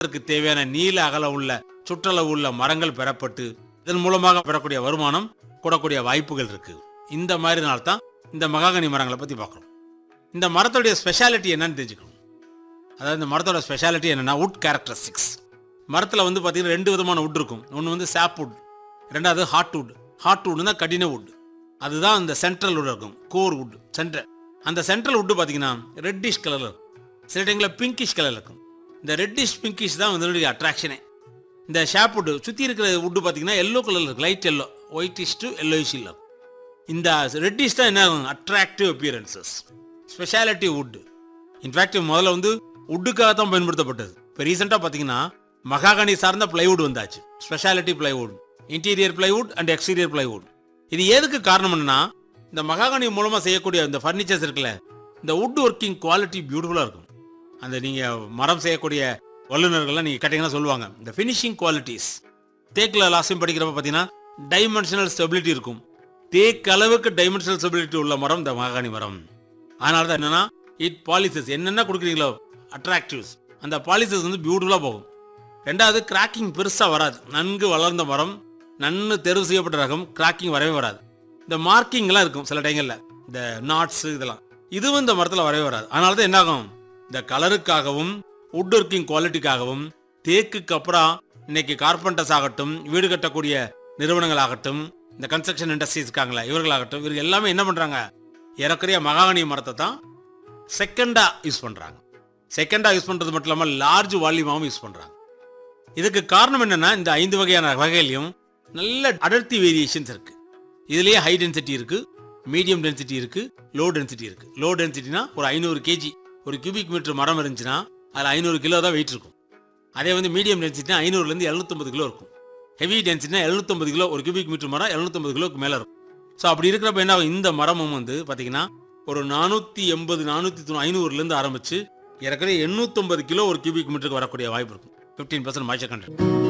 அதற்கு தேவையான நீல அகல உள்ள சுற்றளவு உள்ள மரங்கள் பெறப்பட்டு இதன் மூலமாக பெறக்கூடிய வருமானம் கூடக்கூடிய வாய்ப்புகள் இருக்கு இந்த மாதிரி நாள் தான் இந்த மகாகனி மரங்களை பத்தி பார்க்கணும் இந்த மரத்துடைய ஸ்பெஷாலிட்டி என்னன்னு தெரிஞ்சுக்கணும் அதாவது இந்த மரத்தோட ஸ்பெஷாலிட்டி என்னன்னா வுட் கேரக்டரிஸ்டிக்ஸ் மரத்தில் வந்து பார்த்தீங்கன்னா ரெண்டு விதமான வுட் இருக்கும் ஒன்று வந்து சாப் வுட் ரெண்டாவது ஹார்ட் வுட் ஹார்ட் வுட்னா கடின வுட் அதுதான் அந்த சென்ட்ரல் வுட் இருக்கும் கோர் வுட் சென்ட்ரல் அந்த சென்ட்ரல் வுட் பார்த்தீங்கன்னா ரெட்டிஷ் கலரில் இருக்கும் சில டைமில் பிங்கிஷ் கலரில் இருக்கும் இந்த ரெட்டிஷ் பிங்கிஷ் தான் வந்து அட்ராக்ஷனே இந்த ஷாப் வுட் சுற்றி இருக்கிற வுட்டு பார்த்தீங்கன்னா எல்லோ கலரில் இருக்கும் light yellow whitish to yellowish இல்லை இந்த ரெட்டிஷ் தான் என்ன attractive appearances speciality wood in fact முதல்ல வந்து வுட்டுக்காக தான் பயன்படுத்தப்பட்டது இப்போ ரீசெண்டாக பார்த்தீங்கன்னா மகாகனி சார்ந்த பிளைவுட் வந்தாச்சு speciality plywood interior plywood and exterior plywood இது எதுக்கு காரணம் என்னன்னா இந்த மகாகனி மூலமாக செய்யக்கூடிய இந்த ஃபர்னிச்சர்ஸ் இருக்குல்ல இந்த வுட் ஒர்க்கிங் குவாலிட்டி பியூட்டிஃபுல்லாக இருக்கும் அந்த நீங்கள் மரம் செய்யக்கூடிய வல்லுநர்கள்லாம் நீங்கள் கேட்டிங்கன்னா சொல்லுவாங்க இந்த ஃபினிஷிங் குவாலிட்டிஸ் தேக்கில் லாஸ்டையும் படிக்கிறப்ப பார்த்தீங்கன்னா டைமென்ஷனல் ஸ்டெபிலிட்டி இருக்கும் தேக்கு அளவுக்கு டைமென்ஷனல் ஸ்டெபிலிட்டி உள்ள மரம் இந்த மகாகனி மரம் அதனால தான் என்னன்னா இட் பாலிசஸ் என்னென்ன கொடுக்குறீங்களோ அட்ராக்டிவ்ஸ் அந்த பாலிசஸ் வந்து பியூட்டிஃபுல்லாக போகும் ரெண்டாவது கிராக்கிங் பெருசாக வராது நன்கு வளர்ந்த மரம் நன்கு தேர்வு செய்யப்பட்ட ரகம் கிராக்கிங் வரவே வராது இந்த மார்க்கிங்லாம் இருக்கும் சில டைங்களில் இந்த நாட்ஸ் இதெல்லாம் இதுவும் இந்த மரத்தில் வரவே வராது அதனால தான் என்னாகும் இந்த கலருக்காகவும் வுட் ஒர்க்கிங் குவாலிட்டிக்காகவும் தேக்குக்கு அப்புறம் இன்னைக்கு கார்பெண்டர்ஸ் ஆகட்டும் வீடு கட்டக்கூடிய நிறுவனங்கள் ஆகட்டும் இந்த கன்ஸ்ட்ரக்ஷன் இண்டஸ்ட்ரீஸ் இருக்காங்களா இவர்களாகட்டும் இவர்கள் எல்லாமே என்ன பண்றாங்க ஏறக்குறைய மகாகனி மரத்தை தான் செகண்டா யூஸ் பண்றாங்க செகண்டா யூஸ் பண்றது மட்டும் இல்லாமல் லார்ஜ் வால்யூமாவும் யூஸ் பண்றாங்க இதுக்கு காரணம் என்னன்னா இந்த ஐந்து வகையான வகையிலையும் நல்ல அடர்த்தி வேரியேஷன்ஸ் இருக்கு இதுலயே ஹை டென்சிட்டி இருக்கு மீடியம் டென்சிட்டி இருக்கு லோ டென்சிட்டி இருக்கு லோ டென்சிட்டினா ஒரு ஐநூறு கேஜி ஒரு கியூபிக் மீட்டர் மரம் இருந்துச்சுன்னா அதில் ஐநூறு கிலோ தான் வெயிட் இருக்கும் அதே வந்து மீடியம் டென்சிட்டினா ஐநூறுலேருந்து எழுநூத்தொம்பது கிலோ இருக்கும் ஹெவி டென்சிட்டினா எழுநூத்தொம்பது கிலோ ஒரு கியூபிக் மீட்டர் மரம் எழுநூத்தொம்பது கிலோக்கு மேலே இருக்கும் ஸோ அப்படி இருக்கிறப்ப என்ன ஆகும்? இந்த மரமும் வந்து பார்த்தீங்கன்னா ஒரு நானூற்றி எண்பது நானூற்றி தொண்ணூறு ஐநூறுலேருந்து ஆரம்பிச்சு ஏறக்குறைய எண்ணூற்றம்பது கிலோ ஒரு கியூபிக் மீட்டருக்கு வரக்கூடிய வாய்ப்பு இருக்கும் ஃபிஃப்டீன் பர்சன்ட் மாய்ச்சர் கண்டென்ட்